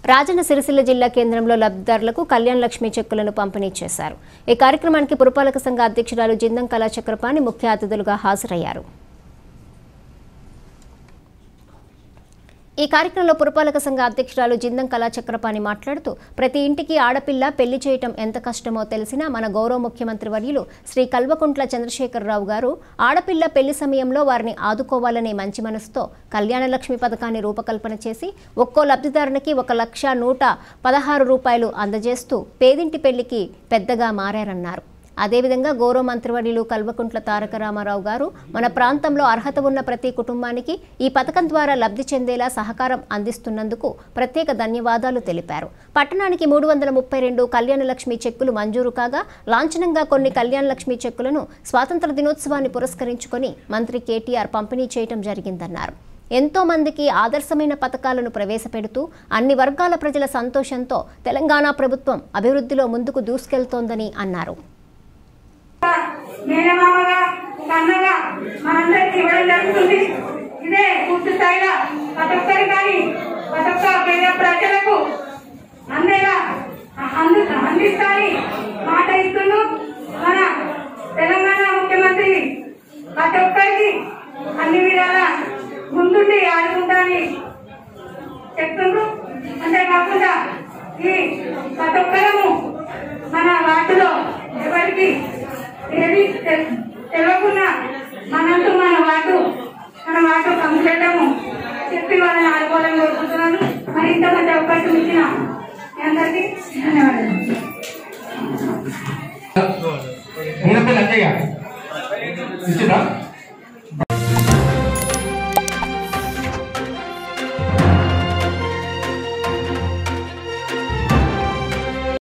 రాజన్న సిరిసిల్ల జిల్లా కేంద్రంలో లబ్ధిదారులకు కళ్యాణ్ లక్ష్మి చెక్కులను పంపిణీ చేశారు ఈ కార్యక్రమానికి పురపాలక సంఘ అధ్యక్షురాలు జిందం కళా చక్రపాణి ముఖ్య అతిథులుగా హాజరయ్యారు ఈ కార్యక్రమంలో పురపాలక సంఘ అధ్యక్షురాలు జిందం కళా చక్రపాణి మాట్లాడుతూ ప్రతి ఇంటికి ఆడపిల్ల పెళ్లి చేయటం ఎంత కష్టమో తెలిసినా మన గౌరవ ముఖ్యమంత్రి వర్యులు శ్రీ కల్వకుంట్ల చంద్రశేఖరరావు గారు ఆడపిల్ల పెళ్లి సమయంలో వారిని ఆదుకోవాలనే మంచి మనసుతో కళ్యాణ లక్ష్మి పథకాన్ని రూపకల్పన చేసి ఒక్కో లబ్ధిదారునికి ఒక లక్ష నూట పదహారు రూపాయలు అందజేస్తూ పేదింటి పెళ్లికి పెద్దగా మారారన్నారు అదేవిధంగా గౌరవ మంత్రివర్యులు కల్వకుంట్ల తారక రామారావు గారు మన ప్రాంతంలో అర్హత ఉన్న ప్రతి కుటుంబానికి ఈ పథకం ద్వారా లబ్ధి చెందేలా సహకారం అందిస్తున్నందుకు ప్రత్యేక ధన్యవాదాలు తెలిపారు పట్టణానికి మూడు వందల ముప్పై రెండు కళ్యాణ లక్ష్మి చెక్కులు మంజూరు కాగా లాంఛనంగా కొన్ని కళ్యాణ లక్ష్మి చెక్కులను స్వాతంత్ర దినోత్సవాన్ని పురస్కరించుకొని మంత్రి కేటీఆర్ పంపిణీ చేయడం జరిగిందన్నారు ఎంతో మందికి ఆదర్శమైన పథకాలను ప్రవేశపెడుతూ అన్ని వర్గాల ప్రజల సంతోషంతో తెలంగాణ ప్రభుత్వం అభివృద్ధిలో ముందుకు దూసుకెళ్తోందని అన్నారు మేనమామగా ఒక అన్నగా మనందరికి ఇవ్వడం జరుగుతుంది ఇదే పూర్తి స్థాయిలో ప్రతి ఒక్కరి కానీ ప్రతి ఒక్క పేద ప్రజలకు అందేలా అందు అందిస్తాని మాట ఇస్తుండు మన తెలంగాణ ముఖ్యమంత్రి ప్రతి ఒక్కరికి అన్ని విధాల ముందుండి ఆడుకుంటానని చెప్తుండ్రు అంతేకాకుండా ఈ ప్రతి ఒక్కరము మన వాటిలో ఎవరికి ఏది తె- తెలియకుండా మనంటూ మన వాటు మన వాటు పంపులేటము చెప్పి వాళ్ళని ఆడుకోవాలని కోరుకుంటున్నాను మరి ఇంతమంది అవకాశం ఇచ్చిన మీ అందరికీ ధన్యవాదాలు మూడపల్లి అత్తయ్య ఇచ్చిందా